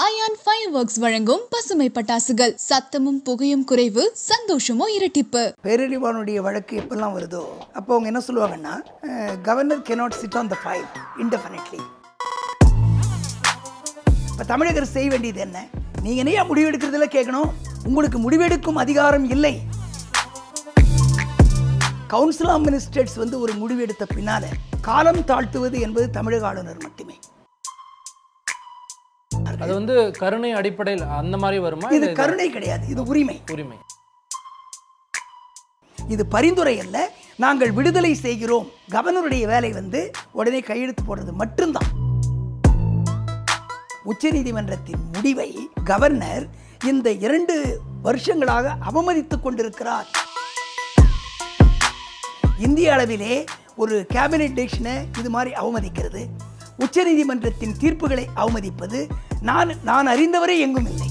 Ion fire works வழங்கும் பசுமை பட்டாசுகள் சத்தமும் புகையும் குறைவு சந்தோஷமோ இரட்டிப்பு பேரறிவாளனுடைய வழக்கு எப்பெல்லாம் வருதோ அப்போ அவங்க என்ன சொல்லுவாங்கன்னா governor cannot sit on the file indefinitely இப்போ தமிழக அரசு செய்ய வேண்டியது என்ன நீங்க என்ன முடிவெடுக்கிறதுல கேட்கணும் உங்களுக்கு முடிவெடுக்கும் அதிகாரம் இல்லை கவுன்சில் ஆஃப் மினிஸ்டர்ஸ் வந்து ஒரு முடிவெடுத்த பின்னால காலம் தாழ்த்துவது என்பது தமிழக ஆளுநர் மட்டுமே அது வந்து கருணை அடிப்படையில் அந்த மாதிரி வருமா இது இல்ல கருணை கிடையாது இது உரிமை உரிமை இது பரிந்துரை அல்ல நாங்கள் விடுதலை செய்கிறோம் கவர்னருடைய வேலை வந்து உடனே கையெழுத்து போடுறது மட்டும்தான் உச்சநீதிமன்றத்தின் முடிவை கவர்னர் இந்த இரண்டு வருஷங்களாக அவமதித்துக் கொண்டிருக்கிறார் இந்திய அளவிலே ஒரு கேபினெட் டெசிஷனை இது மாதிரி அவமதிக்கிறது உச்சநீதிமன்றத்தின் தீர்ப்புகளை அவமதிப்பது நான் நான் அறிந்தவரை எங்கும் இல்லை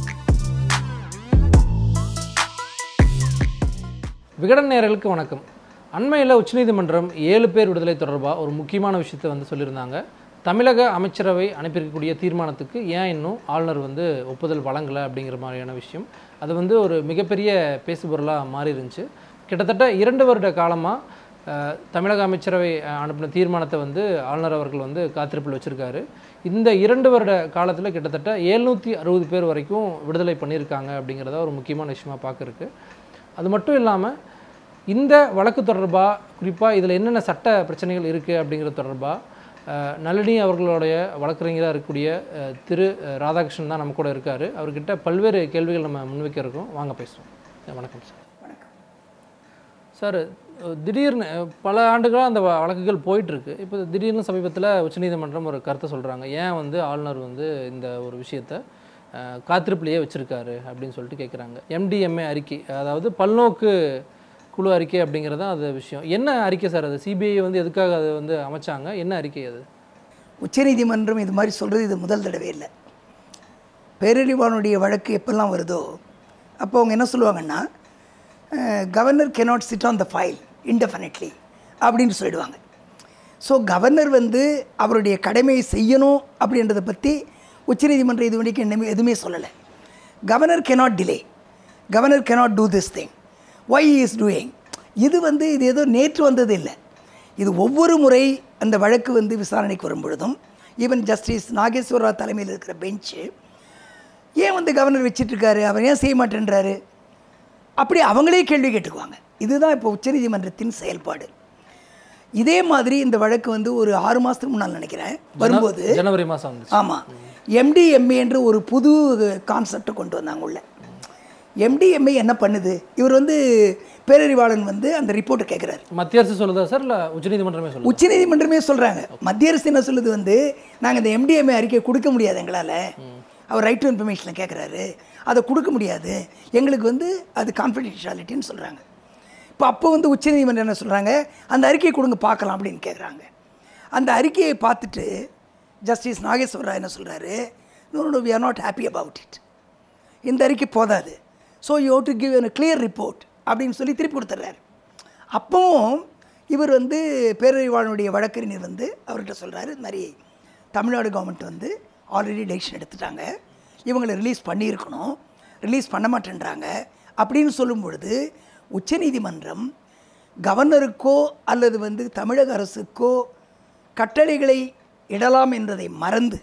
விகடன் நேயர்களுக்கு வணக்கம் அண்மையில் உச்சநீதிமன்றம் ஏழு பேர் விடுதலை தொடர்பாக ஒரு முக்கியமான விஷயத்தை வந்து சொல்லியிருந்தாங்க தமிழக அமைச்சரவை அனுப்பியிருக்கக்கூடிய தீர்மானத்துக்கு ஏன் இன்னும் ஆளுநர் வந்து ஒப்புதல் வழங்கலை அப்படிங்கிற மாதிரியான விஷயம் அது வந்து ஒரு மிகப்பெரிய பேசுபொருளாக மாறி இருந்துச்சு கிட்டத்தட்ட இரண்டு வருட காலமாக தமிழக அமைச்சரவை அஹ், அனுப்பின தீர்மானத்தை வந்து ஆளுநர் அவர்கள் வந்து காத்திருப்பில் வச்சுருக்காரு இந்த இரண்டு வருட காலத்தில் கிட்டத்தட்ட எழுநூற்றி அறுபது பேர் வரைக்கும் விடுதலை பண்ணியிருக்காங்க அப்படிங்கிறத ஒரு முக்கியமான விஷயமா பார்க்கறக்கு அது மட்டும் இல்லாமல் இந்த வழக்கு தொடர்பாக குறிப்பாக இதில் என்னென்ன சட்ட பிரச்சனைகள் இருக்குது அப்படிங்கிறது தொடர்பாக அஹ், நளினி அவர்களுடைய வழக்கறிஞராக இருக்கக்கூடிய அஹ், திரு அஹ், ராதாகிருஷ்ணன் தான் நம்ம கூட இருக்கார் அவர்கிட்ட பல்வேறு கேள்விகள் நம்ம முன்வைக்க இருக்கோம் வாங்க பேசுவோம் அஹ், வணக்கம் சார் சார் அஹ், திடீர்னு அஹ், பல ஆண்டுகளாக அந்த வ- வழக்குகள் போயிட்டுருக்கு இப்போ திடீர்னு சமீபத்தில் உச்சநீதிமன்றம் ஒரு கருத்தை சொல்கிறாங்க ஏன் வந்து ஆளுநர் வந்து இந்த ஒரு விஷயத்தை அஹ், காத்திருப்புலையே வச்சுருக்காரு அப்படின்னு சொல்லிட்டு கேட்குறாங்க எம்டிஎம்ஏ அறிக்கை அதாவது பல்நோக்கு குழு அறிக்கை அப்படிங்கிறது தான் அது விஷயம் என்ன அறிக்கை சார் அது சிபிஐ வந்து எதுக்காக அதை வந்து அமைச்சாங்க என்ன அறிக்கை அது உச்சநீதிமன்றம் இது மாதிரி சொல்கிறது இது முதல் தடவை இல்லை பேரறிவாளனுடைய வழக்கு எப்பெல்லாம் வருதோ அப்போ அவங்க என்ன சொல்லுவாங்கன்னா governor cannot sit on the file indefinitely அப்படின்னு சொல்லிடுவாங்க ஸோ கவர்னர் வந்து அவருடைய கடமையை செய்யணும் அப்படின்றத பற்றி உச்சநீதிமன்றம் இது வரைக்கும் என்னமே எதுவுமே சொல்லலை governor cannot delay governor cannot do this thing why he is doing இது வந்து இது ஏதோ நேற்று வந்தது இல்லை இது ஒவ்வொரு முறை அந்த வழக்கு வந்து விசாரணைக்கு வரும் பொழுதும் ஈவன் ஜஸ்டிஸ் நாகேஸ்வர ராவ் தலைமையில் இருக்கிற பெஞ்சு ஏன் வந்து கவர்னர் வச்சிட்டு இருக்காரு அவர் ஏன் செய்ய மாட்டேன்றாரு அப்படி அவங்களே கேள்வி கேட்டுக்குவாங்க இதுதான் இப்போ உச்சநீதிமன்றத்தின் செயல்பாடு இதே மாதிரி இந்த வழக்கு வந்து ஒரு ஆறு மாதத்துக்கு முன்னால் நினைக்கிறேன் வரும்போது ஜனவரி மாதம் வந்துச்சு ஆமாம் எம்டிஎம்ஏ என்ற ஒரு புது கான்செப்டை கொண்டு வந்தாங்க உள்ள எம்டிஎம்ஏ என்ன பண்ணுது இவர் வந்து பேரறிவாளன் வந்து அந்த ரிப்போர்ட்டை கேட்குறாரு மத்திய அரசு சொல்லுதா சார் இல்லை உச்சநீதிமன்றமே சொல்லுது உச்சநீதிமன்றமே சொல்கிறாங்க மத்திய அரசு என்ன சொல்லுது வந்து நாங்கள் இந்த எம்டிஎம்ஏ அறிக்கை கொடுக்க முடியாது எங்களால் அவர் ரைட் டு இன்ஃபர்மேஷனில் கேட்குறாரு அதை கொடுக்க முடியாது எங்களுக்கு வந்து அது கான்ஃபிடென்ஷியாலிட்டின்னு சொல்கிறாங்க இப்போ அப்போ வந்து உச்சநீதிமன்றம் என்ன சொல்கிறாங்க அந்த அறிக்கையை கொடுங்க பார்க்கலாம் அப்படின்னு கேட்குறாங்க அந்த அறிக்கையை பார்த்துட்டு ஜஸ்டிஸ் நாகேஸ்வர ராவ் என்ன சொல்கிறாரு no no we are not happy about it இந்த அறிக்கை போதாது so you to give a clear report அப்படின்னு சொல்லி திருப்பி கொடுத்துட்றாரு அப்பவும் இவர் வந்து பேரறிவாளனுடைய வழக்கறிஞர் வந்து அவர்கிட்ட சொல்கிறாரு இந்த மாதிரி தமிழ்நாடு கவர்மெண்ட் வந்து ஆல்ரெடி டெசிஷன் எடுத்துட்டாங்க இவங்களை ரிலீஸ் பண்ணியிருக்கணும் ரிலீஸ் பண்ண மாட்டேன்றாங்க அப்படின்னு சொல்லும் பொழுது உச்சநீதிமன்றம் கவர்னருக்கோ அல்லது வந்து தமிழக அரசுக்கோ கட்டளைகளை இடலாம் என்றதை மறந்து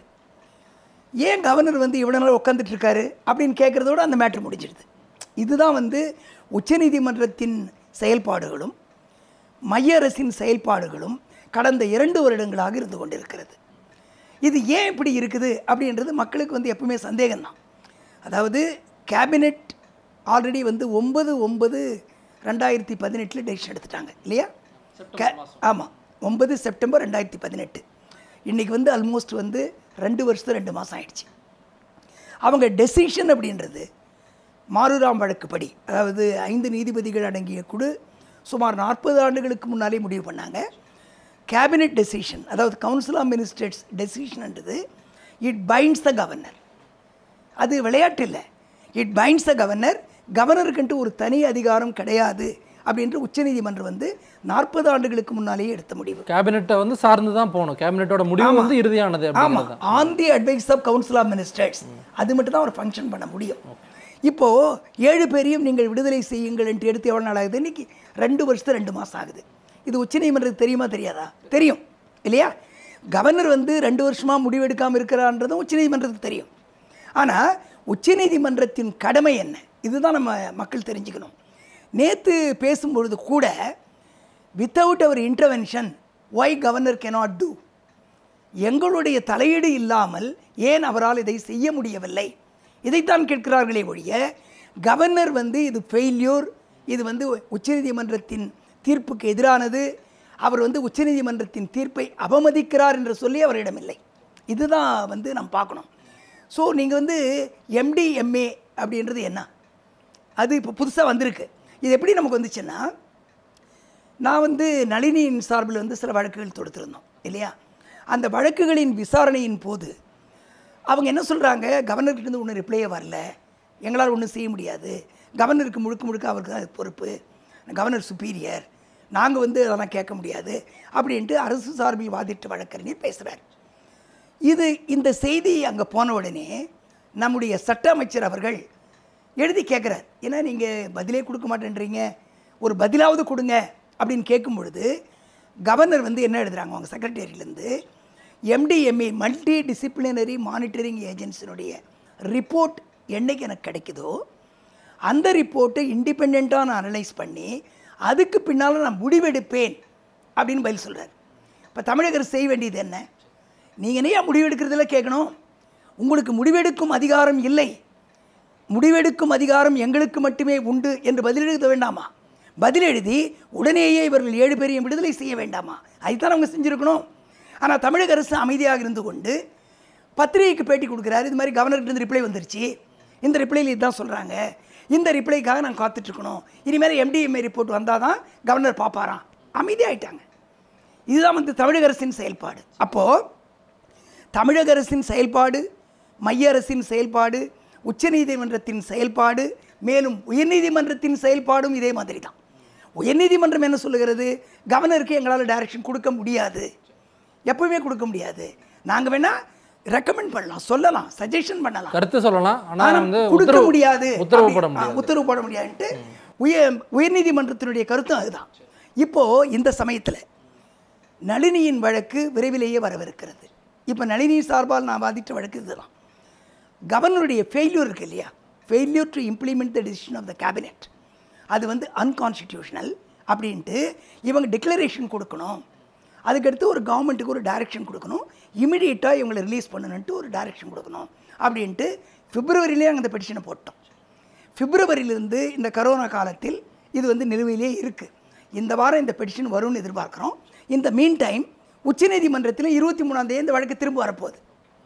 ஏன் கவர்னர் வந்து இவ்வளோ நாள் உட்காந்துட்டு இருக்காரு அப்படின்னு கேட்குறதோட அந்த மேட்ரு முடிஞ்சிடுது இதுதான் வந்து உச்சநீதிமன்றத்தின் செயல்பாடுகளும் மைய அரசின் செயல்பாடுகளும் கடந்த இரண்டு வருடங்களாக இருந்து கொண்டிருக்கிறது இது ஏன் இப்படி இருக்குது அப்படின்றது மக்களுக்கு வந்து எப்பவுமே சந்தேகம்தான் அதாவது கேபினெட் ஆல்ரெடி வந்து ஒன்பது ஒன்பது ரெண்டாயிரத்தி பதினெட்டில் டெசிஷன் எடுத்துட்டாங்க இல்லையா ஆமாம் ஒன்பது செப்டம்பர் ரெண்டாயிரத்தி பதினெட்டு இன்றைக்கி வந்து ஆல்மோஸ்ட் வந்து ரெண்டு வருஷத்து ரெண்டு மாதம் ஆயிடுச்சு அவங்க டெசிஷன் அப்படின்றது மாருராம் வழக்குப்படி அதாவது ஐந்து நீதிபதிகள் அடங்கிய குழு சுமார் நாற்பது ஆண்டுகளுக்கு முன்னாலே முடிவு பண்ணாங்க கேபினெட் டெசிஷன் அதாவது கவுன்சில் ஆஃப் மினிஸ்டர்ஸ் டெசிஷன்ன்றது இட் பைண்ட்ஸ் த கவர்னர் அது விளையாட்டு இல்லை இட் பைண்ட்ஸ் த கவர்னர் கவர்னருக்குன்ட்டு ஒரு தனி அதிகாரம் கிடையாது அப்படின்ற உச்சநீதிமன்றம் வந்து நாற்பது ஆண்டுகளுக்கு முன்னாலேயே எடுத்த முடிவு கேபினெட்டை வந்து சார்ந்து தான் போகணும் கேபினெட்டோட முடிவு வந்து இறுதியானது ஆமாம் அப்படிங்கிறது தான் on the advice of council of ministers அது மட்டும் தான் அவர் ஃபங்க்ஷன் பண்ண முடியும் இப்போ ஏழு பேரையும் நீங்கள் விடுதலை செய்யுங்கள் என்று எடுத்து எவ்வளோ நாள் ஆகுது இன்னைக்கு ரெண்டு வருஷத்து ரெண்டு மாதம் ஆகுது இது உச்சநீதிமன்றத்துக்கு தெரியுமா தெரியாதா தெரியும் இல்லையா கவர்னர் வந்து ரெண்டு வருஷமா முடிவெடுக்காமல் இருக்கிறான்றதும் உச்சநீதிமன்றத்துக்கு தெரியும் ஆனால் உச்சநீதிமன்றத்தின் கடமை என்ன இதுதான் நம்ம மக்கள் தெரிஞ்சுக்கணும் நேற்று பேசும்பொழுது கூட without our intervention why governor cannot do எங்களுடைய தலையீடு இல்லாமல் ஏன் அவரால் இதை செய்ய முடியவில்லை இதைத்தான் கேட்கிறார்களே ஒழிய கவர்னர் வந்து இது ஃபெயில்யூர் இது வந்து உச்சநீதிமன்றத்தின் தீர்ப்புக்கு எதிரானது அவர் வந்து உச்சநீதிமன்றத்தின் தீர்ப்பை அவமதிக்கிறார் என்று சொல்லி அவரிடமில்லை இதுதான் வந்து நாம் பார்க்கணும் ஸோ நீங்கள் வந்து எம்டி எம்ஏ அப்படின்றது என்ன அது இப்போ புதுசாக வந்திருக்கு இது எப்படி நமக்கு வந்துச்சுன்னா நான் வந்து நளினியின் சார்பில் வந்து சில வழக்குகள் தொடுத்திருந்தோம் இல்லையா அந்த வழக்குகளின் விசாரணையின் போது அவங்க என்ன சொல்கிறாங்க கவர்னர்கிட்ட ஒன்றும் ரிப்ளையே வரல எங்களால் ஒன்றும் செய்ய முடியாது கவர்னருக்கு முழுக்க முழுக்க அவருக்கு தான் பொறுப்பு கவர்னர் சுப்பீரியர் நாங்கள் வந்து அதெல்லாம் கேட்க முடியாது அப்படின்ட்டு அரசு சார்பில் வாதிட்ட வழக்கறிஞர் பேசுகிறார் இது இந்த செய்தி அங்கே போன உடனே நம்முடைய சட்ட அமைச்சர் அவர்கள் எழுதி கேட்குறார் ஏன்னா நீங்கள் பதிலே கொடுக்க மாட்டேன்றீங்க ஒரு பதிலாவது கொடுங்க அப்படின்னு கேட்கும் பொழுது கவர்னர் வந்து என்ன எழுதுறாங்க அவங்க செக்ரட்டரியிலேருந்து எம்டிஎம்ஏ மல்டி டிசிப்ளினரி மானிட்டரிங் ஏஜென்சினுடைய ரிப்போர்ட் என்னைக்கு எனக்கு கிடைக்குதோ அந்த ரிப்போர்ட்டை இண்டிபெண்ட்டாக நான் அனலைஸ் பண்ணி அதுக்கு பின்னால் நான் முடிவெடுப்பேன் அப்படின்னு பதில் சொல்கிறார் இப்போ தமிழக அரசு செய்ய வேண்டியது என்ன நீங்கள் என்ன முடிவெடுக்கிறதுல கேட்கணும் உங்களுக்கு முடிவெடுக்கும் அதிகாரம் இல்லை முடிவெடுக்கும் அதிகாரம் எங்களுக்கு மட்டுமே உண்டு என்று பதில் எழுத வேண்டாமா பதில் எழுதி உடனேயே இவர்கள் ஏழு பேரையும் விடுதலை செய்ய வேண்டாமா அதுதான் அவங்க செஞ்சுருக்கணும் ஆனால் தமிழக அரசு அமைதியாக இருந்து கொண்டு பத்திரிகைக்கு பேட்டி கொடுக்குறாரு இது மாதிரி கவர்னர்கிட்ட இருந்து ரிப்ளை வந்துருச்சு இந்த ரிப்ளையில் இதுதான் சொல்கிறாங்க இந்த ரிப்ளைக்காக நான் காத்துட்ருக்கணும் இனிமேல் எம்டிஎம்ஏ ரிப்போர்ட் வந்தால் தான் கவர்னர் பார்ப்பாராம் அமைதியாயிட்டாங்க இதுதான் வந்து தமிழக அரசின் செயல்பாடு அப்போது தமிழக அரசின் செயல்பாடு மைய அரசின் செயல்பாடு உச்சநீதிமன்றத்தின் செயல்பாடு மேலும் உயர்நீதிமன்றத்தின் செயல்பாடும் இதே மாதிரி தான் உயர்நீதிமன்றம் என்ன சொல்லுகிறது கவர்னருக்கு எங்களால் டைரக்ஷன் கொடுக்க முடியாது எப்பவுமே கொடுக்க முடியாது நாங்கள் வேணால் ரெக்கமெண்ட் பண்ணலாம் சொல்லலாம் சஜஷன் பண்ணலாம் கருத்து சொல்லலாம் ஆனால் ஆனா வந்து கொடுக்க உத்தரவு முடியாது உத்தரவு அப்படி- போட ஆ, முடியாது உத்தரவு போட முடியாதுன்ட்டு உயர் உயர்நீதிமன்றத்தினுடைய கருத்தும் அதுதான் இப்போ இந்த சமயத்தில் நளினியின் வழக்கு விரைவிலேயே வரவிருக்கிறது இப்போ நளினி சார்பால் நான் வாதிட்ட வழக்கு இதுதான் கவர்னருடைய ஃபெயில்யூர் இருக்கு இல்லையா failure to implement the decision of the cabinet அது வந்து அன்கான்ஸ்டிடியூஷனல் அப்படின்ட்டு இவங்க டிக்ளரேஷன் கொடுக்கணும் அதுக்கடுத்து ஒரு கவர்மெண்ட்டுக்கு ஒரு டைரக்ஷன் கொடுக்கணும் இமிடியேட்டாக இவங்களை ரிலீஸ் பண்ணணுன்ட்டு ஒரு டைரக்ஷன் கொடுக்கணும் அப்படின்ட்டு பிப்ரவரியிலே அந்த பெட்டிஷனை போட்டோம் பிப்ரவரியிலிருந்து இந்த கரோனா காலத்தில் இது வந்து நிலுவையிலே இருக்குது இந்த வாரம் இந்த பெட்டிஷன் வரும்னு எதிர்பார்க்குறோம் இந்த மீன் டைம் உச்சநீதிமன்றத்தில் இருபத்தி மூணாம் தேதி இந்த வழக்கு திரும்ப வரப்போகுது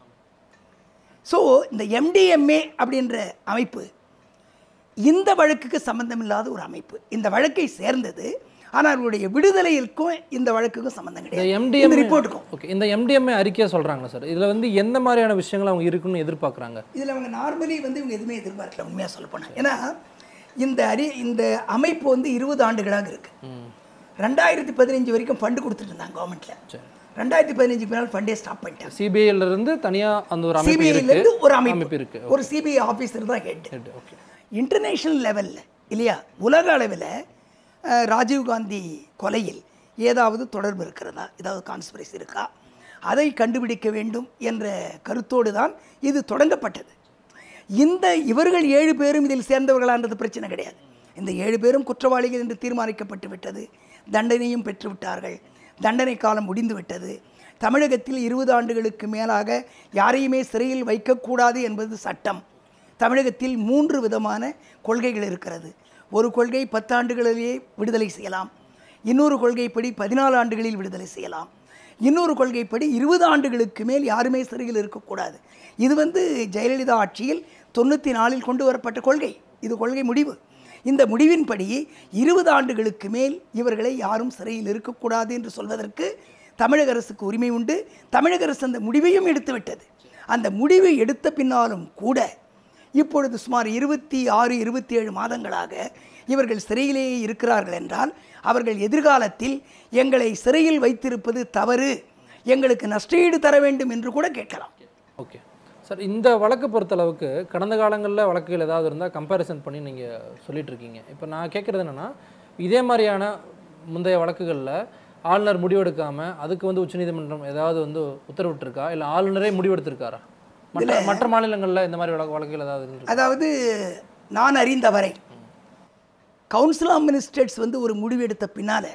ஸோ இந்த எம்டிஎம்ஏ அப்படின்ற அமைப்பு இந்த வழக்குக்கு சம்பந்தமில்லாத ஒரு அமைப்பு இந்த வழக்கை சேர்ந்தது ஆனால் அவருடைய விடுதலைக்கும் இந்த வழக்குக்கும் சம்பந்தம் இந்த கிடையாது இந்த எம்டிஎம் ரிப்போர்ட்டுக்கும் ஓகே இந்த எம்டிஎம்ஏ அறிக்கையை சொல்கிறாங்க சார் இதில் வந்து எந்த மாதிரியான விஷயங்கள் அவங்க இருக்குன்னு எதிர்பார்க்குறாங்க இதில் அவங்க நார்மலி வந்து இவங்க எதுவுமே எதிர்பார்க்கல உண்மையாக சொல்ல போனால் ஏன்னா இந்த அறி இந்த அமைப்பு வந்து இருபது ஆண்டுகளாக இருக்குது ரெண்டாயிரத்தி பதினஞ்சு வரைக்கும் ஃபண்டு கொடுத்துட்டு இருந்தாங்க கவர்மெண்ட்டில் ரெண்டாயிரத்தி பதினஞ்சுக்கு பின்னால் ஃபண்டே ஸ்டாப் பண்ணிட்டாங்க சிபிஐல இருந்து தனியாக அந்த ஒரு அமைப்பு சிபிஐலேருந்து இருக்கு ஒரு அமைப்பு அமைப்பு இருக்கு ஒரு சிபிஐ ஆஃபீஸர் தான் ஹெட் ஓகே இன்டர்நேஷ்னல் லெவலில் இல்லையா உலக அளவில் அஹ், ராஜீவ்காந்தி கொலையில் ஏதாவது தொடர்பு இருக்கிறதா ஏதாவது கான்ஸ்பிரசி இருக்கா அதை கண்டுபிடிக்க வேண்டும் என்ற கருத்தோடு தான் இது தொடங்கப்பட்டது இந்த இவர்கள் ஏழு பேரும் இதில் சேர்ந்தவர்களான்றது பிரச்சனை கிடையாது இந்த ஏழு பேரும் குற்றவாளிகள் என்று தீர்மானிக்கப்பட்டு விட்டது தண்டனையும் பெற்று விட்டார்கள் தண்டனை காலம் முடிந்து விட்டது தமிழகத்தில் இருபது ஆண்டுகளுக்கு மேலாக யாரையுமே சிறையில் வைக்கக்கூடாது என்பது சட்டம் தமிழகத்தில் மூன்று விதமான கொள்கைகள் இருக்கிறது ஒரு கொள்கை பத்தாண்டுகளிலேயே விடுதலை செய்யலாம் இன்னொரு கொள்கைப்படி பதினாலு ஆண்டுகளில் விடுதலை செய்யலாம் இன்னொரு கொள்கைப்படி இருபது ஆண்டுகளுக்கு மேல் யாருமே சிறையில் இருக்கக்கூடாது இது வந்து ஜெயலலிதா ஆட்சியில் தொண்ணூற்றி நாலில் கொண்டு வரப்பட்ட கொள்கை இது கொள்கை முடிவு இந்த முடிவின்படி இருபது ஆண்டுகளுக்கு மேல் இவர்களை யாரும் சிறையில் இருக்கக்கூடாது என்று சொல்வதற்கு தமிழக அரசுக்கு உரிமை உண்டு தமிழக அரசு அந்த முடிவையும் எடுத்துவிட்டது அந்த முடிவை எடுத்த பின்னாலும் கூட இப்பொழுது சுமார் இருபத்தி ஆறு இருபத்தி ஏழு மாதங்களாக இவர்கள் சிறையிலேயே இருக்கிறார்கள் என்றால் அவர்கள் எதிர்காலத்தில் எங்களை சிறையில் வைத்திருப்பது தவறு எங்களுக்கு நஷ்டஈடு தர வேண்டும் என்று கூட கேட்கலாம் ஓகே சார் இந்த வழக்கு பொறுத்தளவுக்கு கடந்த காலங்களில் வழக்குகள் ஏதாவது இருந்தால் கம்பேரிசன் பண்ணி நீங்கள் சொல்லிட்டு இருக்கீங்க இப்போ நான் கேட்குறது என்னென்னா இதே மாதிரியான முந்தைய வழக்குகளில் ஆளுநர் முடிவெடுக்காமல் அதுக்கு வந்து உச்சநீதிமன்றம் ஏதாவது வந்து உத்தரவிட்டிருக்கா இல்லை ஆளுநரே முடிவெடுத்திருக்காரா மற்ற மற்ற மாநிலங்களில் இந்த மாதிரி வழக்கு வழக்குகள் ஏதாவது இருந்திருக்கா? அதாவது நான் அறிந்தவரை கவுன்சில் ஆஃப் மினிஸ்டர்ஸ் வந்து ஒரு முடிவெடுத்த பின்னால்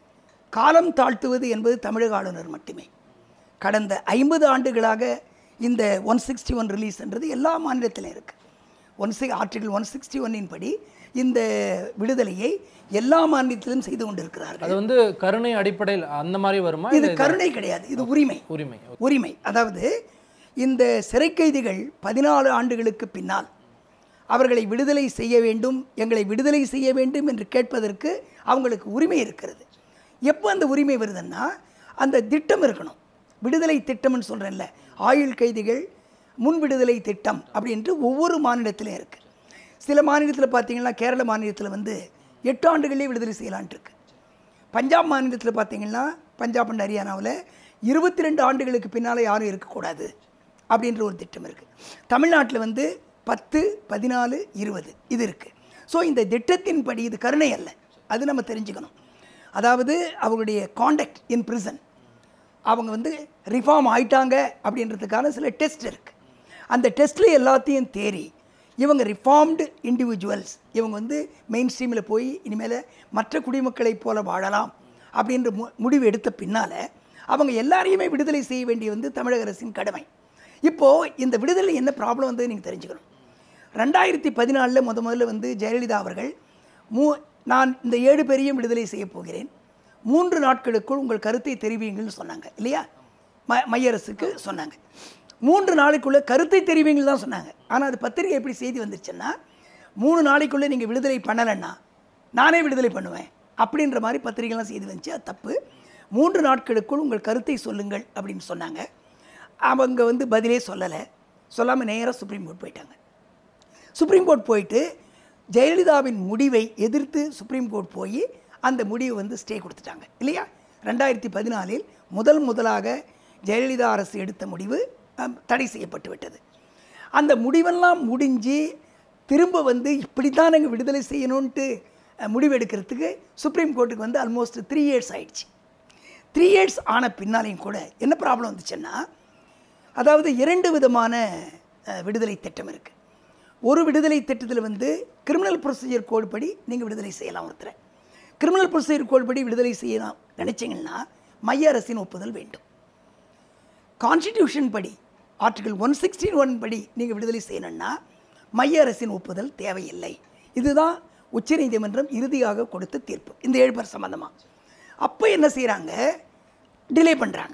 காலம் தாழ்த்துவது என்பது தமிழக ஆளுநர் மட்டுமே கடந்த ஐம்பது ஆண்டுகளாக இந்த ஒன் சிக்ஸ்டி ஒன் ரிலீஸ்ன்றது எல்லா மாநிலத்திலும் இருக்குது one C article one sixty ஒன்னின் படி இந்த விடுதலையை எல்லா மாநிலத்திலும் செய்து கொண்டிருக்கிறார்கள் அது வந்து கருணை அடிப்படையில் அந்த மாதிரி வருமா இது இல்லை கருணை கிடையாது இது உரிமை உரிமை உரிமை அதாவது இந்த சிறை கைதிகள் பதினாலு ஆண்டுகளுக்கு பின்னால் அவர்களை விடுதலை செய்ய வேண்டும் எங்களை விடுதலை செய்ய வேண்டும் என்று கேட்பதற்கு அவங்களுக்கு உரிமை இருக்கிறது எப்போ அந்த உரிமை வருதுன்னா அந்த திட்டம் இருக்கணும் விடுதலை திட்டம்னு சொல்கிறேன்ல ஆயுள் கைதிகள் முன் விடுதலை திட்டம் அப்படின்ட்டு ஒவ்வொரு மாநிலத்திலும் இருக்குது சில மாநிலத்தில் பார்த்தீங்கன்னா கேரள மாநிலத்தில் வந்து எட்டு ஆண்டுகளே விடுதலை செய்யலான்ட்டு இருக்கு பஞ்சாப் மாநிலத்தில் பார்த்தீங்கன்னா பஞ்சாப் அண்ட் ஹரியானாவில் இருபத்தி ரெண்டு ஆண்டுகளுக்கு பின்னால் யாரும் இருக்கக்கூடாது அப்படின்ற ஒரு திட்டம் இருக்குது தமிழ்நாட்டில் வந்து பத்து பதினாலு இருபது இது இருக்குது ஸோ இந்த திட்டத்தின்படி இது கருணை அல்ல அது நம்ம தெரிஞ்சுக்கணும் அதாவது அவங்களுடைய காண்டக்ட் இன் prison அவங்க வந்து ரிஃபார்ம் ஆயிட்டாங்க அப்படின்றதுக்கான சில டெஸ்ட் இருக்குது அந்த டெஸ்ட்டில் எல்லாத்தையும் தேறி இவங்க ரிஃபார்ம்டு இண்டிவிஜுவல்ஸ் இவங்க வந்து மெயின் ஸ்ட்ரீமில் போய் இனிமேல் மற்ற குடிமக்களைப் போல வாழலாம் அப்படின்ற மு முடிவு எடுத்த பின்னால் அவங்க எல்லாரையுமே விடுதலை செய்ய வேண்டிய வந்து தமிழக அரசின் கடமை இப்போது இந்த விடுதலை என்ன ப்ராப்ளம் வந்து நீங்கள் தெரிஞ்சுக்கணும் ரெண்டாயிரத்தி பதினாலில் முத முதல்ல வந்து ஜெயலலிதா அவர்கள் மூ நான் இந்த ஏழு பேரையும் விடுதலை செய்ய போகிறேன் மூன்று நாட்களுக்குள் உங்கள் கருத்தை தெரிவிங்கள்னு சொன்னாங்க இல்லையா ம மைய அரசுக்கு சொன்னாங்க மூன்று நாளைக்குள்ளே கருத்தை தெரிவிங்கள் தான் சொன்னாங்க ஆனால் அது பத்திரிகை எப்படி செய்தி வந்துருச்சுன்னா மூணு நாளைக்குள்ளே நீங்கள் விடுதலை பண்ணலைன்னா நானே விடுதலை பண்ணுவேன் அப்படின்ற மாதிரி பத்திரிகைலாம் செய்தி வந்துச்சு அது தப்பு மூன்று நாட்களுக்குள் உங்கள் கருத்தை சொல்லுங்கள் அப்படின்னு சொன்னாங்க அவங்க வந்து பதிலே சொல்லலை சொல்லாமல் நேராக சுப்ரீம் கோர்ட் போயிட்டாங்க சுப்ரீம் கோர்ட் போயிட்டு ஜெயலலிதாவின் முடிவை எதிர்த்து சுப்ரீம் கோர்ட் போய் அந்த முடிவை வந்து ஸ்டே கொடுத்துட்டாங்க இல்லையா ரெண்டாயிரத்தி பதினாலில் முதல் முதலாக ஜெயலலிதா அரசு எடுத்த முடிவு அம், தடை செய்யப்பட்டு விட்டது அந்த முடிவெல்லாம் முடிஞ்சு திரும்ப வந்து இப்படி தான் நாங்கள் விடுதலை செய்யணுன்ட்டு அஹ், முடிவெடுக்கிறதுக்கு சுப்ரீம் கோர்ட்டுக்கு வந்து ஆல்மோஸ்ட் த்ரீ இயர்ஸ் ஆயிடுச்சு த்ரீ இயர்ஸ் ஆன பின்னாலையும் கூட என்ன ப்ராப்ளம் வந்துச்சுன்னா அதாவது இரண்டு விதமான அஹ், விடுதலை திட்டம் இருக்குது ஒரு விடுதலை திட்டத்தில் வந்து கிரிமினல் ப்ரொசீஜர் கோடு படி நீங்கள் விடுதலை செய்யலாம் ஒருத்தரை கிரிமினல் ப்ரொசீஜர் கோடு படி விடுதலை செய்யலாம் நினச்சிங்கன்னா மைய அரசின் ஒப்புதல் வேண்டும் கான்ஸ்டிடியூஷன் படி ஆர்டிகல் ஒன் சிக்ஸ்டீன் ஒன் படி நீங்கள் விடுதலை செய்யணும்னா மைய அரசின் ஒப்புதல் தேவையில்லை இதுதான் உச்சநீதிமன்றம் இறுதியாக கொடுத்த தீர்ப்பு இந்த ஏழு பேர் சம்மந்தமாக அப்போ என்ன செய்கிறாங்க டிலே பண்ணுறாங்க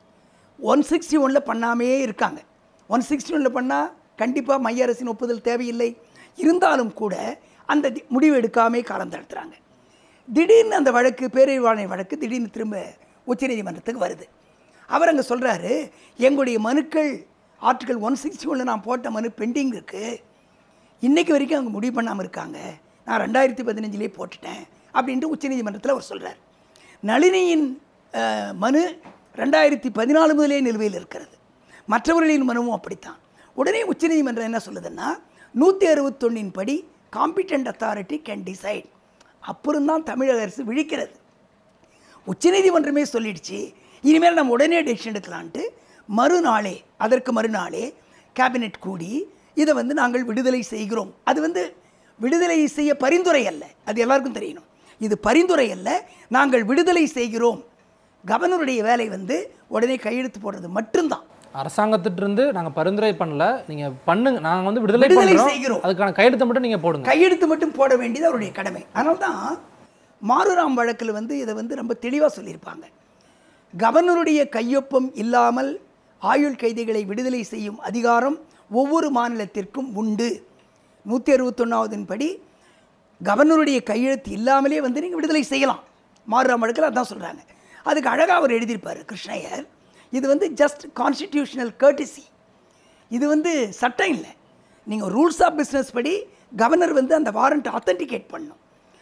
ஒன் சிக்ஸ்டி ஒனில் பண்ணாமே இருக்காங்க ஒன் சிக்ஸ்டி ஒனில் பண்ணால் கண்டிப்பாக மைய அரசின் ஒப்புதல் தேவையில்லை இருந்தாலும் கூட அந்த தி- முடிவு எடுக்காமே காலம் தடுத்துறாங்க திடீர்னு அந்த வழக்கு பேரறிவாளனை வழக்கு திடீர்னு திரும்ப உச்சநீதிமன்றத்துக்கு வருது அவர் அங்கே சொல்கிறாரு எங்களுடைய மனுக்கள் ஆர்டிகல் ஒன் சிக்ஸ்டி ஒனில் நான் போட்ட மனு பெண்டிங் இருக்குது இன்னைக்கு வரைக்கும் அவங்க முடிவு பண்ணாமல் இருக்காங்க நான் ரெண்டாயிரத்தி பதினஞ்சிலே போட்டுட்டேன் அப்படின்ட்டு உச்சநீதிமன்றத்தில் அவர் சொல்கிறார் நளினியின் அஹ், மனு ரெண்டாயிரத்தி பதினாலு முதலே நிலுவையில் இருக்கிறது மற்றவர்களின் மனுவும் அப்படித்தான் உடனே உச்சநீதிமன்றம் என்ன சொல்லுதுன்னா நூற்றி அறுபத்தொன்னின் படி காம்பிட்டன்ட் அத்தாரிட்டி கேன் டிசைட் அப்புறம் தான் தமிழக அரசு விழிக்கிறது உச்சநீதிமன்றமே சொல்லிடுச்சு இனிமேல் நம்ம உடனே டெசிஷன் எடுக்கலான்ட்டு மறுநாளே அதற்கு மறுநாளே கேபினெட் கூடி இதை வந்து நாங்கள் விடுதலை செய்கிறோம் அது வந்து விடுதலை செய்ய பரிந்துரை அல்ல அது எல்லாருக்கும் தெரியணும் இது பரிந்துரை அல்ல நாங்கள் விடுதலை செய்கிறோம் கவர்னருடைய வேலை வந்து உடனே கையெழுத்து போடுறது மட்டும்தான் அரசாங்கத்திட்டிருந்து நாங்கள் பரிந்துரை பண்ணல நீங்கள் பண்ணுங்க நாங்கள் வந்து விடுதலை விடுதலை பண்ணுறோம் செய்கிறோம். அதுக்கான கையெழுத்தை மட்டும் நீங்கள் போடுங்க கையெழுத்து மட்டும் போட வேண்டியது அவருடைய கடமை அதனால தான் மாறுராம் வழக்கில் வந்து இதை வந்து ரொம்ப தெளிவாக சொல்லியிருப்பாங்க கவர்னருடைய கையொப்பம் இல்லாமல் ஆயுள் கைதிகளை விடுதலை செய்யும் அதிகாரம் ஒவ்வொரு மாநிலத்திற்கும் உண்டு நூற்றி அறுபத்தொன்னாவதின் படி கவர்னருடைய கையெழுத்து இல்லாமலே வந்து நீங்கள் விடுதலை செய்யலாம் மாறுராம் வழக்கில் அதான் சொல்கிறாங்க அதுக்கு அழகாக அவர் எழுதியிருப்பார் கிருஷ்ணய்யர் இது வந்து ஜஸ்ட் கான்ஸ்டிடியூஷனல் courtesy இது வந்து சட்டம் இல்லை நீங்கள் ரூல்ஸ் ஆஃப் பிஸ்னஸ் படி கவர்னர் வந்து அந்த வாரண்ட் ஆத்தென்டிகேட் பண்ணணும்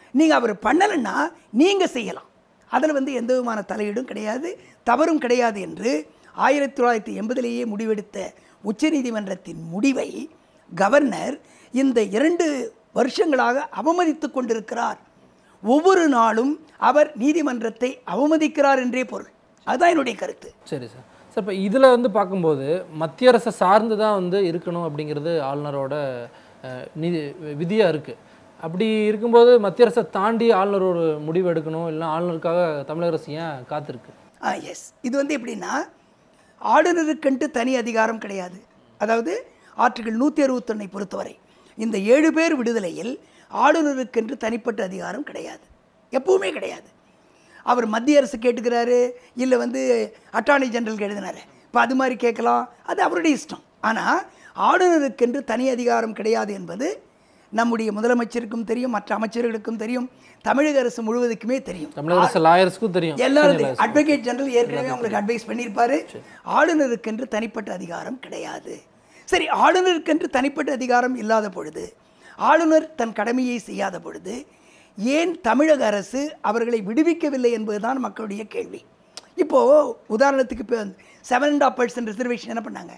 நீங்கள் அவர் பண்ணலைன்னா நீங்கள் செய்யலாம் அதில் வந்து எந்த விதமான தலையீடும் கிடையாது தவறும் கிடையாது என்று ஆயிரத்தி தொள்ளாயிரத்தி எண்பதிலேயே முடிவெடுத்த உச்சநீதிமன்றத்தின் முடிவை கவர்னர் இந்த இரண்டு வருஷங்களாக அவமதித்து கொண்டிருக்கிறார் ஒவ்வொரு நாளும் அவர் நீதிமன்றத்தை அவமதிக்கிறார் என்றே பொருள் அதுதான் என்னுடைய கருத்து சரி சார் சார் இப்போ இதில் வந்து பார்க்கும்போது மத்திய அரசை சார்ந்து தான் வந்து இருக்கணும் அப்படிங்கிறது ஆளுநரோட அஹ், நிதி விதியாக இருக்குது அப்படி இருக்கும்போது மத்திய அரசை தாண்டி ஆளுநர் ஒரு முடிவு எடுக்கணும் இல்லை ஆளுநருக்காக தமிழக அரசு ஏன் காத்திருக்கு ஆ எஸ் இது வந்து எப்படின்னா ஆளுநருக்கென்று தனி அதிகாரம் கிடையாது அதாவது ஆர்டிகிள் நூற்றி அறுபத்தொன்னை பொறுத்தவரை இந்த ஏழு பேர் விடுதலையில் ஆளுநருக்கென்று தனிப்பட்ட அதிகாரம் கிடையாது எப்பவுமே கிடையாது அவர் மத்திய அரசு கேட்டுக்கிறாரு இல்லை வந்து அட்டார்னி ஜெனரல் எழுதினாரு இப்போ அது மாதிரி கேட்கலாம் அது அவருடைய இஷ்டம் ஆனால் ஆளுநருக்கென்று தனி அதிகாரம் கிடையாது என்பது நம்முடைய முதலமைச்சருக்கும் தெரியும் மற்ற அமைச்சர்களுக்கும் தெரியும் தமிழக அரசு முழுவதுக்குமே தெரியும் தமிழக அரசு லாயர்ஸ்க்கும் தெரியும் எல்லாரும் அட்வொகேட் ஜெனரல் ஏற்கனவே உங்களுக்கு அட்வைஸ் பண்ணியிருப்பாரு ஆளுநருக்கென்று தனிப்பட்ட அதிகாரம் கிடையாது சரி ஆளுநருக்கென்று தனிப்பட்ட அதிகாரம் இல்லாத பொழுது ஆளுநர் தன் கடமையை செய்யாத பொழுது ஏன் தமிழக அரசு அவர்களை விடுவிக்கவில்லை என்பதுதான் மக்களுடைய கேள்வி இப்போது உதாரணத்துக்கு இப்போ seven and half percent reservation என்ன பண்ணாங்க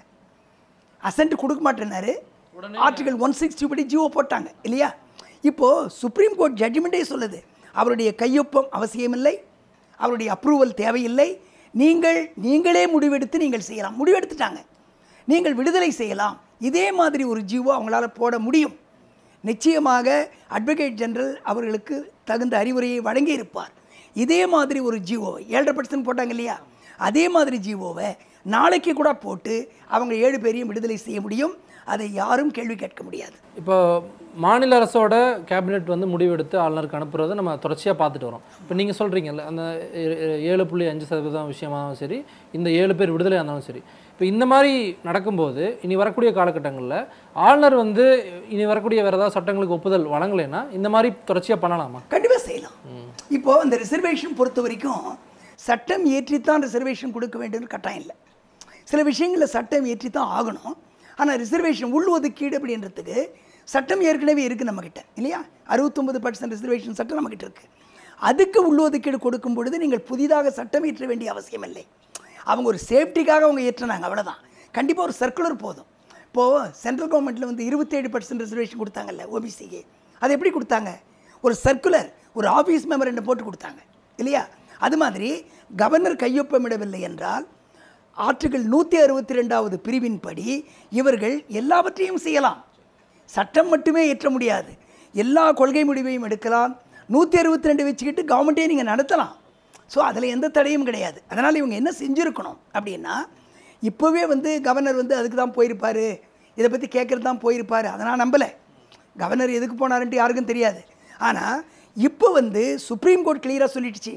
அசன்ட் கொடுக்க மாட்டேனாரு ஆர்டிகல் ஒன் சிக்ஸ்டி படி ஜியோ போட்டாங்க இல்லையா இப்போது சுப்ரீம் கோர்ட் ஜட்ஜ்மெண்ட்டே சொல்லுது அவருடைய கையொப்பம் அவசியமில்லை அவருடைய அப்ரூவல் தேவையில்லை நீங்கள் நீங்களே முடிவெடுத்து நீங்கள் செய்யலாம் முடிவெடுத்துட்டாங்க நீங்கள் விடுதலை செய்யலாம் இதே மாதிரி ஒரு ஜியோ அவங்களால போட முடியும் நிச்சயமாக அட்வொகேட் ஜெனரல் அவர்களுக்கு தகுந்த அறிவுரையை வழங்கியிருப்பார் இதே மாதிரி ஒரு ஜிஓவை ஏழரை பர்சன்ட் போட்டாங்க இல்லையா அதே மாதிரி ஜிஓவை நாளைக்கு கூட போட்டு அவங்க ஏழு பேரையும் விடுதலை செய்ய முடியும் அதை யாரும் கேள்வி கேட்க முடியாது இப்போ மாநில அரசோட கேபினெட் வந்து முடிவெடுத்து ஆளுநருக்கு அனுப்புறதை நம்ம தொடர்ச்சியாக பார்த்துட்டு வரோம் இப்போ நீங்கள் சொல்கிறீங்கல்ல அந்த ஏ- ஏ- ஏழு புள்ளி அஞ்சு சதவீதம் விஷயமாகவும் சரி இந்த ஏழு பேர் விடுதலை இருந்தாலும் சரி இப்போ இந்த மாதிரி நடக்கும்போது இனி வரக்கூடிய காலகட்டங்களில் ஆளுநர் வந்து இனி வரக்கூடிய வேறு ஏதாவது சட்டங்களுக்கு ஒப்புதல் வழங்கலைன்னா இந்த மாதிரி தொடர்ச்சியாக பண்ணலாமா கண்டிப்பாக செய்யலாம் இப்போ அந்த ரிசர்வேஷன் பொறுத்த வரைக்கும் சட்டம் ஏற்றித்தான் ரிசர்வேஷன் கொடுக்க வேண்டும்னு கட்டாயம் இல்லை சில விஷயங்களில் சட்டம் ஏற்றித்தான் ஆகணும் ஆனால் ரிசர்வேஷன் உள் ஒதுக்கீடு அப்படின்றதுக்கு சட்டம் ஏற்கனவே இருக்குது நம்மக்கிட்ட இல்லையா அறுபத்தொம்பது பர்சன்ட் ரிசர்வேஷன் சட்டம் நம்மக்கிட்ட இருக்குது அதுக்கு உள் ஒதுக்கீடு கொடுக்கும் பொழுது நீங்கள் புதிதாக சட்டம் ஏற்ற வேண்டிய அவசியம் இல்லை அவங்க ஒரு சேஃப்டிக்காக அவங்க ஏற்றினாங்க அவ்வளோதான் கண்டிப்பாக ஒரு சர்க்குலர் போதும் இப்போது சென்ட்ரல் கவர்மெண்ட்டில் வந்து இருபத்தேழு பர்சன்ட் ரிசர்வேஷன் கொடுத்தாங்கல்ல ஓபிசிக்கு அது எப்படி கொடுத்தாங்க ஒரு சர்க்குலர் ஒரு ஆஃபீஸ் மெமரண்டை போட்டு கொடுத்தாங்க இல்லையா அது மாதிரி கவர்னர் கையொப்பமிடவில்லை என்றால் ஆர்டிகிள் நூற்றி அறுபத்தி ரெண்டாவது பிரிவின்படி இவர்கள் எல்லாவற்றையும் செய்யலாம் சட்டம் மட்டுமே ஏற்ற முடியாது எல்லா கொள்கை முடிவையும் எடுக்கலாம் நூற்றி அறுபத்தி ரெண்டு வச்சுக்கிட்டு கவர்மெண்ட்டே நீங்கள் நடத்தலாம் ஸோ அதில் எந்த தடையும் கிடையாது அதனால் இவங்க என்ன செஞ்சுருக்கணும் அப்படின்னா இப்போவே வந்து கவர்னர் வந்து அதுக்கு தான் போயிருப்பார் இதை பற்றி கேட்குறது தான் போயிருப்பார் அதை நான் நம்பலை கவர்னர் எதுக்கு போனாருன்ட்டு யாருக்கும் தெரியாது ஆனால் இப்போ வந்து சுப்ரீம் கோர்ட் கிளியராக சொல்லிடுச்சு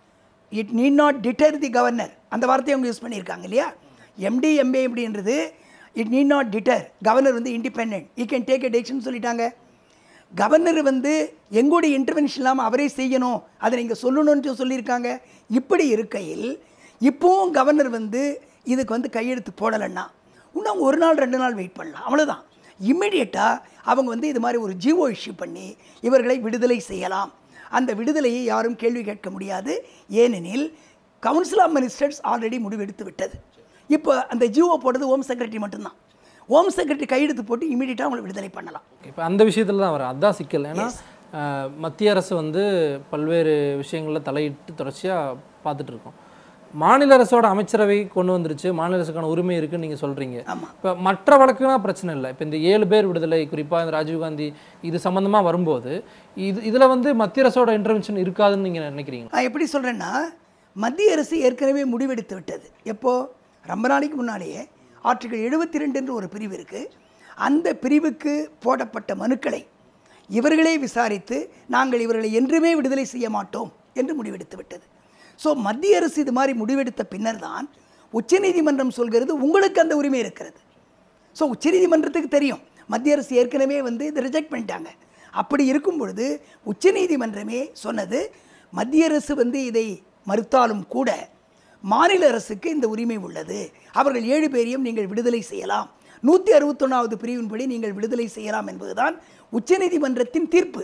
it need not deter the governor அந்த வார்த்தையை அவங்க யூஸ் பண்ணியிருக்காங்க இல்லையா எம்டி எம்ஏ அப்படின்றது it need not deter governor வந்து independent he can take a decision சொல்லிட்டாங்க கவர்னர் வந்து எங்களுடைய இன்டர்வென்ஷன் இல்லாமல் அவரே செய்யணும் அதை நீங்கள் சொல்லணும்னு சொல்லியிருக்காங்க இப்படி இருக்கையில் இப்போவும் கவர்னர் வந்து இதுக்கு வந்து கையெழுத்து போடலைன்னா இன்னும் ஒரு நாள் ரெண்டு நாள் வெயிட் பண்ணலாம் அவ்வளோதான் இம்மிடியட்டாக அவங்க வந்து இது மாதிரி ஒரு ஜிஓ இஷ்யூ பண்ணி இவர்களை விடுதலை செய்யலாம் அந்த விடுதலையை யாரும் கேள்வி கேட்க முடியாது ஏனெனில் கவுன்சில் ஆஃப் மினிஸ்டர்ஸ் ஆல்ரெடி முடிவெடுத்து விட்டது இப்போ அந்த ஜிஓ போட்டது ஹோம் செக்ரட்டரி மட்டும்தான் ஹோம் செக்ரட்டரி கையெழுத்து போட்டு இமீடியட்டாக அவங்களை விடுதலை பண்ணலாம் இப்போ அந்த விஷயத்தில் தான் வரும் அதான் சிக்கல் ஏன்னா அஹ், மத்திய அரசு வந்து பல்வேறு விஷயங்களில் தலையிட்டு தொடர்ச்சியாக பார்த்துட்டு இருக்கோம் மாநில அரசோட அமைச்சரவை கொண்டு வந்துருச்சு மாநில அரசுக்கான உரிமை இருக்குன்னு நீங்கள் சொல்கிறீங்க ஆமாம் இப்போ மற்ற வழக்குனா பிரச்சனை இல்லை இப்போ இந்த ஏழு பேர் விடுதலை குறிப்பாக இந்த ராஜீவ்காந்தி இது சம்மந்தமாக வரும்போது இது இதில் வந்து மத்திய அரசோட இன்டர்வென்ஷன் இருக்காதுன்னு நீங்கள் நினைக்கிறீங்க நான் எப்படி சொல்கிறேன்னா மத்திய அரசு ஏற்கனவே முடிவெடுத்து விட்டது எப்போது ரொம்ப நாளைக்கு முன்னாலேயே ஆர்டிகல் எழுபத்தி ரெண்டுன்ற ஒரு பிரிவு இருக்குது அந்த பிரிவுக்கு போடப்பட்ட மனுக்களை இவர்களே விசாரித்து நாங்கள் இவர்களை என்றுமே விடுதலை செய்ய மாட்டோம் என்று முடிவெடுத்து விட்டது ஸோ மத்திய அரசு இது மாதிரி முடிவெடுத்த பின்னர் தான் உச்சநீதிமன்றம் சொல்கிறது உங்களுக்கு அந்த உரிமை இருக்கிறது ஸோ உச்சநீதிமன்றத்துக்கு தெரியும் மத்திய அரசு ஏற்கனவே வந்து இதை ரிஜெக்ட் பண்ணிட்டாங்க அப்படி இருக்கும் பொழுது உச்சநீதிமன்றமே சொன்னது மத்திய அரசு வந்து இதை மறுத்தாலும் கூட மாநில அரசுக்கு இந்த உரிமை உள்ளது அவர்கள் ஏழு பேரையும் நீங்கள் விடுதலை செய்யலாம் நூற்றி அறுபத்தொன்னாவது பிரிவின்படி நீங்கள் விடுதலை செய்யலாம் என்பதுதான் உச்சநீதிமன்றத்தின் தீர்ப்பு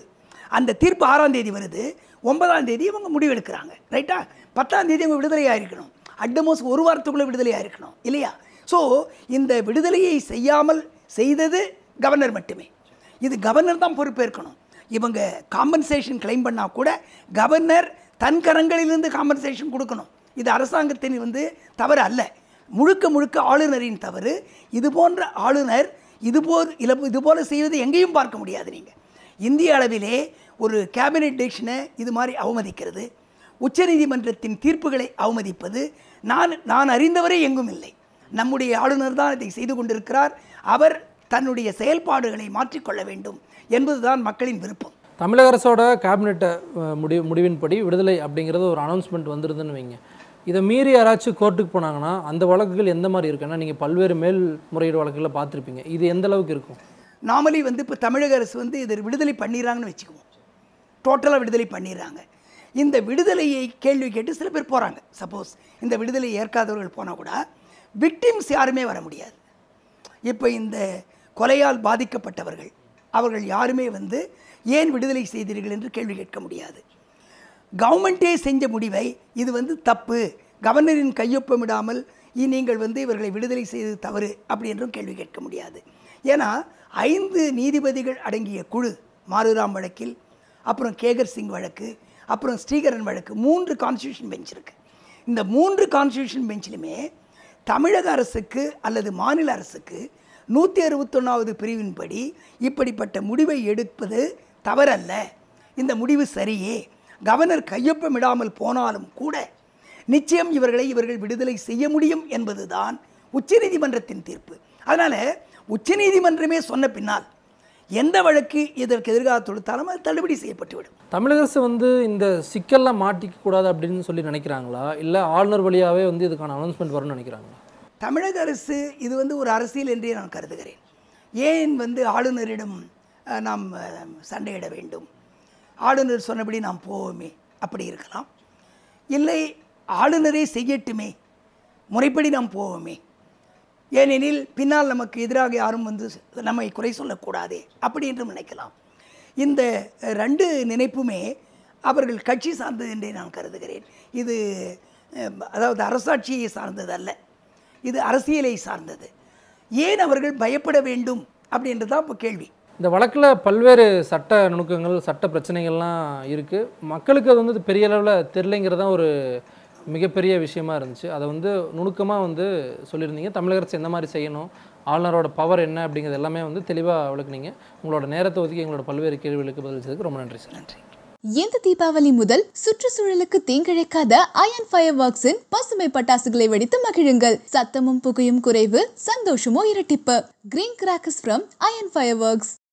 அந்த தீர்ப்பு ஆறாம் தேதி வருது ஒன்பதாம் தேதி இவங்க முடிவெடுக்கிறாங்க ரைட்டா பத்தாம் தேதி அவங்க விடுதலையாக இருக்கணும் அட்மோஸ் ஒரு வாரத்துக்குள்ளே விடுதலையாக இருக்கணும் இல்லையா ஸோ இந்த விடுதலையை செய்யாமல் செய்தது கவர்னர் மட்டுமே இது கவர்னர் தான் பொறுப்பேற்கணும் இவங்க காம்பன்சேஷன் கிளைம் பண்ணால் கூட கவர்னர் தன் கரங்களிலிருந்து காம்பன்சேஷன் கொடுக்கணும் இது அரசாங்கத்தின் வந்து தவறு அல்ல முழுக்க முழுக்க ஆளுநரின் தவறு இது போன்ற ஆளுநர் இதுபோல் இல இது போல செய்வது எங்கேயும் பார்க்க முடியாது நீங்கள் இந்திய அளவிலே ஒரு கேபினெட் டெசிஷனை இது மாதிரி அவமதிக்கிறது உச்சநீதிமன்றத்தின் தீர்ப்புகளை அவமதிப்பது நான் நான் அறிந்தவரை எங்கும் இல்லை நம்முடைய ஆளுநர் தான் இதை செய்து கொண்டிருக்கிறார் அவர் தன்னுடைய செயல்பாடுகளை மாற்றிக்கொள்ள வேண்டும் என்பதுதான் மக்களின் விருப்பம் தமிழக அரசோட கேபினெட் முடிவு முடிவின்படி விடுதலை அப்படிங்கிறது ஒரு அனௌன்ஸ்மெண்ட் வந்துருதுன்னு வைங்க இதை மீறி யாராச்சும் கோர்ட்டுக்கு போனாங்கன்னா அந்த வழக்குகள் எந்த மாதிரி இருக்குன்னா நீங்கள் பல்வேறு மேல் முறையீடு வழக்குகளை பார்த்துருப்பீங்க இது எந்த அளவுக்கு இருக்கும் நார்மலி வந்து இப்போ தமிழக அரசு வந்து இதை விடுதலை பண்ணிடுறாங்கன்னு வச்சுக்குவோம் டோட்டலாக விடுதலை பண்ணிடுறாங்க இந்த விடுதலையை கேள்வி கேட்டு சில பேர் போகிறாங்க சப்போஸ் இந்த விடுதலை ஏற்காதவர்கள் போனால் கூட விக்டிம்ஸ் யாருமே வர முடியாது இப்போ இந்த கொலையால் பாதிக்கப்பட்டவர்கள் அவர்கள் யாருமே வந்து ஏன் விடுதலை செய்தீர்கள் என்று கேள்வி கேட்க முடியாது கவர்மெண்ட்டே செஞ்ச முடிவை இது வந்து தப்பு கவர்னரின் கையொப்பமிடாமல் இ- நீங்கள் வந்து இவர்களை விடுதலை செய்தது தவறு அப்படி என்றும் கேள்வி கேட்க முடியாது ஏன்னா ஐந்து நீதிபதிகள் அடங்கிய குழு மாருராம் வழக்கில் அப்புறம் கேகர் சிங் வழக்கு அப்புறம் ஸ்ரீகரன் வழக்கு மூன்று கான்ஸ்டியூஷன் பெஞ்ச் இருக்கு இந்த மூன்று கான்ஸ்டியூஷன் பெஞ்சிலுமே தமிழக அரசுக்கு அல்லது மாநில அரசுக்கு நூற்றி அறுபத்தொன்னாவது பிரிவின்படி இப்படிப்பட்ட முடிவை எடுப்பது தவறல்ல இந்த முடிவு சரியே கவர்னர் கையொப்பமிடாமல் போனாலும் கூட நிச்சயம் இவர்களை இவர்கள் விடுதலை செய்ய முடியும் என்பதுதான் உச்சநீதிமன்றத்தின் தீர்ப்பு அதனால் உச்சநீதிமன்றமே சொன்ன பின்னால் எந்த வழக்கு இதற்கு எதிர்கால தொடுத்தாலும் அது தள்ளுபடி செய்யப்பட்டுவிடும் தமிழக அரசு வந்து இந்த சிக்கல்லாம் மாட்டிக்க கூடாது அப்படின்னு சொல்லி நினைக்கிறாங்களா இல்லை ஆளுநர் வழியாகவே வந்து இதுக்கான அனௌன்ஸ்மெண்ட் வரும்னு நினைக்கிறாங்களா தமிழக அரசு இது வந்து ஒரு அரசியல் என்றே நான் கருதுகிறேன் ஏன் வந்து ஆளுநரிடம் அஹ், நாம் அஹ், சண்டையிட வேண்டும் ஆளுநர் சொன்னபடி நாம் போவோமே அப்படி இருக்கலாம் இல்லை ஆளுநரே செய்யட்டுமே முறைப்படி நாம் போவோமே ஏனெனில் பின்னால் நமக்கு எதிராக யாரும் வந்து நம்மை குறை சொல்லக்கூடாதே அப்படி என்றும் நினைக்கலாம் இந்த அஹ், ரெண்டு நினைப்புமே அவர்கள் கட்சி சார்ந்தது என்றே நான் கருதுகிறேன் இது அஹ், அதாவது அரசாட்சியை சார்ந்தது அல்ல இது அரசியலை சார்ந்தது ஏன் அவர்கள் பயப்பட வேண்டும் அப்படின்றது தான் இப்போ கேள்வி இந்த வழக்கில் பல்வேறு சட்ட நுணுக்கங்கள் சட்ட பிரச்சனைகள்லாம் இருக்குது மக்களுக்கு அது வந்து பெரிய அளவில் தெரிலைங்கிறது தான் ஒரு மிகப்பெரிய விஷயமா இருந்துச்சு அதை வந்து நுணுக்கமாக வந்து சொல்லியிருந்தீங்க தமிழக அரசு எந்த மாதிரி செய்யணும் ஆளுநரோட பவர் என்ன அப்படிங்கிறது எல்லாமே வந்து தெளிவாக விளக்குனீங்க உங்களோட நேரத்தை ஒதுக்கி எங்களோட பல்வேறு கேள்விகளுக்கு பதிலளிச்சதுக்கு ரொம்ப நன்றி சார் நன்றி இந்த தீபாவளி முதல் சுற்றுச்சூழலுக்கு தீங்கிழைக்காத அயன் ஃபயர் ஒர்க்ஸின் பசுமை பட்டாசுகளை வெடித்து மகிழுங்கள் சத்தமும் புகையும் குறைவு சந்தோஷமோ இரட்டிப்பு green crackers from Ayyan fire works